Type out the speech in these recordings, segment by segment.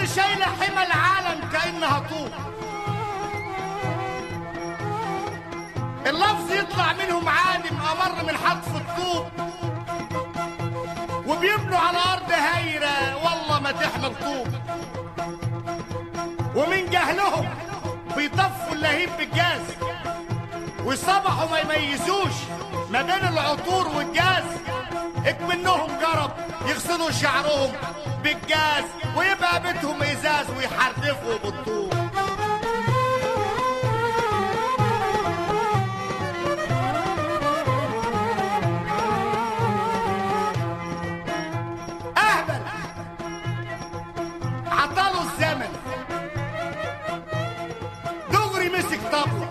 الارض شايله حمى العالم كانها طوب اللفظ يطلع منهم عادم امر من حتف الطوب وبيبنوا على ارض هايره والله ما تحمل طوب ومن جهلهم بيطفوا اللهيب بالجاز وصبحوا ما يميزوش ما بين العطور والجاز اكمنهم جرب يغسلوا شعرهم بالجاز ويبقى بيتهم ازاز ويحرفوا بالطوب اهبل عطاله الزمن دغري مسك طبله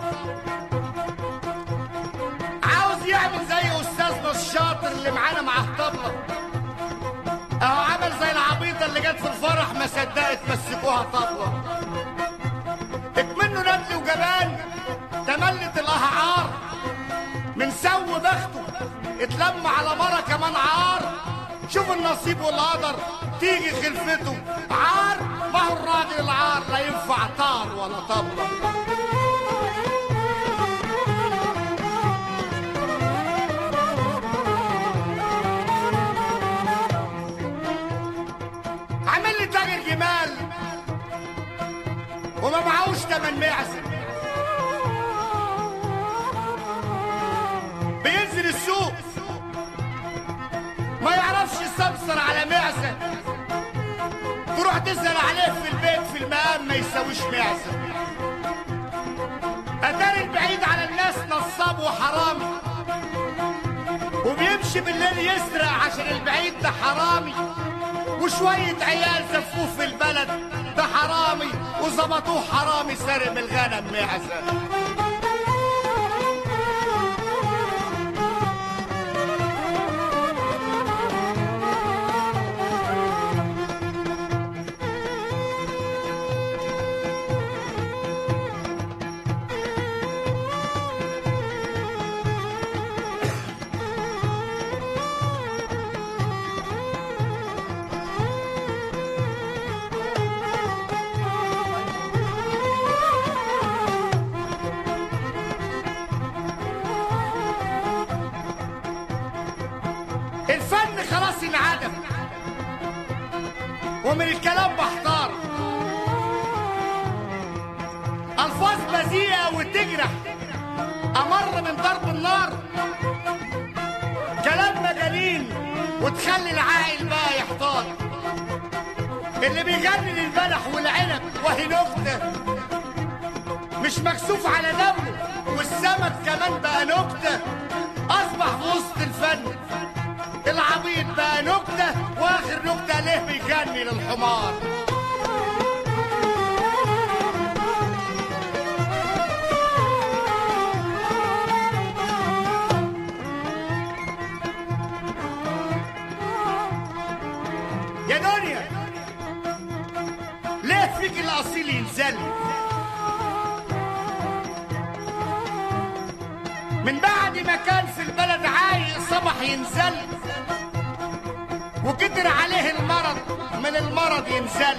عاوز يعمل زي استاذنا الشاطر اللي معانا مع الطبله اهو عمل زي العبيطه اللي جت في الفرح ما صدقت مسكوها طبله اكمنه نبل وجبان تملت الاهعار من سو بخته اتلم على مرة كمان عار شوف النصيب والقدر تيجي خلفته عار ما هو الراجل العار لا ينفع طار ولا طبلة عامل لي تاجر جمال وما معهوش تمن معزم بينزل السوق ما يعرفش يستبصر على معزة تروح تسأل عليه في البيت في المقام ما يساويش معزة أتاري البعيد على الناس نصاب وحرامي وبيمشي بالليل يسرق عشان البعيد ده حرامي وشوية عيال زفوه في البلد ده حرامي وظبطوه حرامي سارق من الغنم معزة الفن خلاص انعدم ومن الكلام بحتار الفاظ بذيئه وتجرح امر من ضرب النار كلام مجانين وتخلي العاقل بقى يحتار اللي بيغني للبلح والعنب وهي نكته مش مكسوف على دمه والسمك كمان بقى نكته اصبح في وسط الفن العبيط بقى نكتة واخر نكتة ليه بيغني للحمار يا دنيا ليه فيك الاصيل ينزل من بعد ما كان في البلد عايق صبح ينزل وكتر عليه المرض من المرض ينزل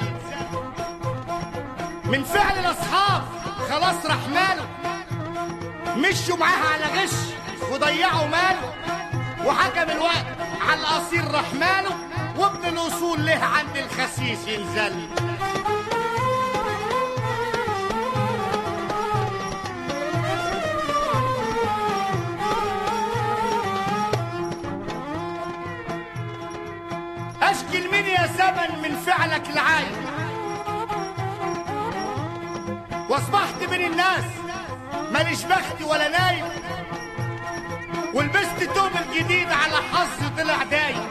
من فعل الاصحاب خلاص راح ماله مشوا معاها على غش وضيعوا ماله وحكم الوقت على الاصيل راح ماله وابن الاصول له عند الخسيس ينزل اشكي لمين يا زمن من فعلك العايب واصبحت من الناس ماليش بخت ولا نايم ولبست توب الجديد على حظ طلع دايم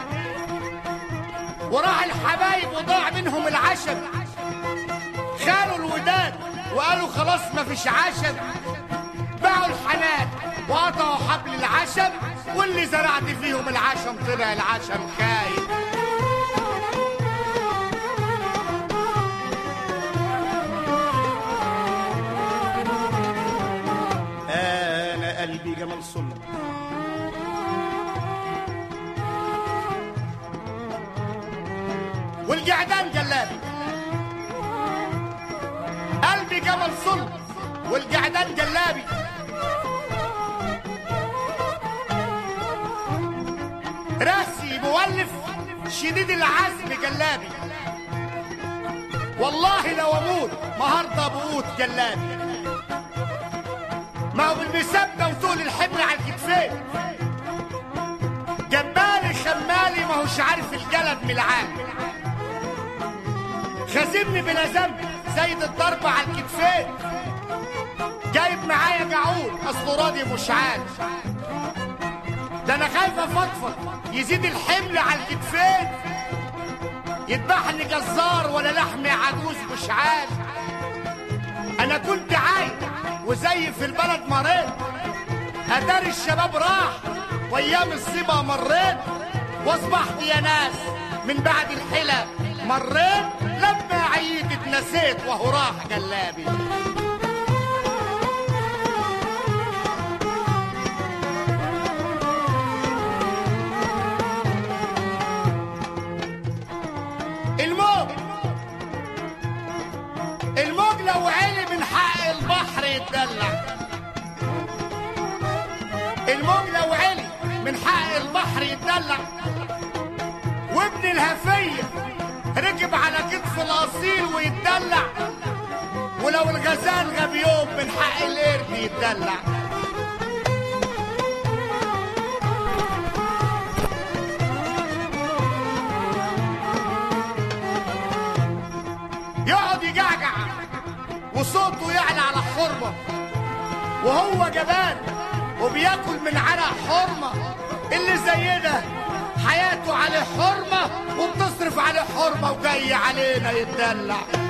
وراح الحبايب وضاع منهم العشم خانوا الوداد وقالوا خلاص مفيش عشم باعوا الحنان وقطعوا حبل العشم واللي زرعت فيهم العشم طلع العشم خايب انا قلبي جمال سلطان والجعدان جلابي الجمل صلب والجعدان جلابي راسي مولف شديد العزم جلابي والله لو اموت ما هرضى بقوت جلابي ما هو بالمثابة وطول الحمل على الكتفين جمالي خمالي ما هوش عارف الجلد من العالم خازمني بلا ذنب زايد الضرب على الكتفين جايب معايا جعول اصله راضي مش عارف ده انا خايف افضفض يزيد الحمل على الكتفين يذبحني جزار ولا لحم عجوز مش عارف انا كنت عايز وزي في البلد مريت اتاري الشباب راح وايام الصيبه مريت واصبحت يا ناس من بعد الحلا مريت لما عييت اتنسيت وهو راح جلابي الموج الموج لو عالي من حق البحر يتدلع الموج لو عالي من حق البحر يتدلع وابن الهفية ركب على كتف الأصيل ويتدلع ولو الغزال غاب يوم من حق القرد يتدلع يقعد يجعجع وصوته يعلى على حرمة وهو جبان وبياكل من عرق حرمة اللي زي ده حياته عليه حرمة وبتصرف عليه حرمة وجاي علينا يتدلع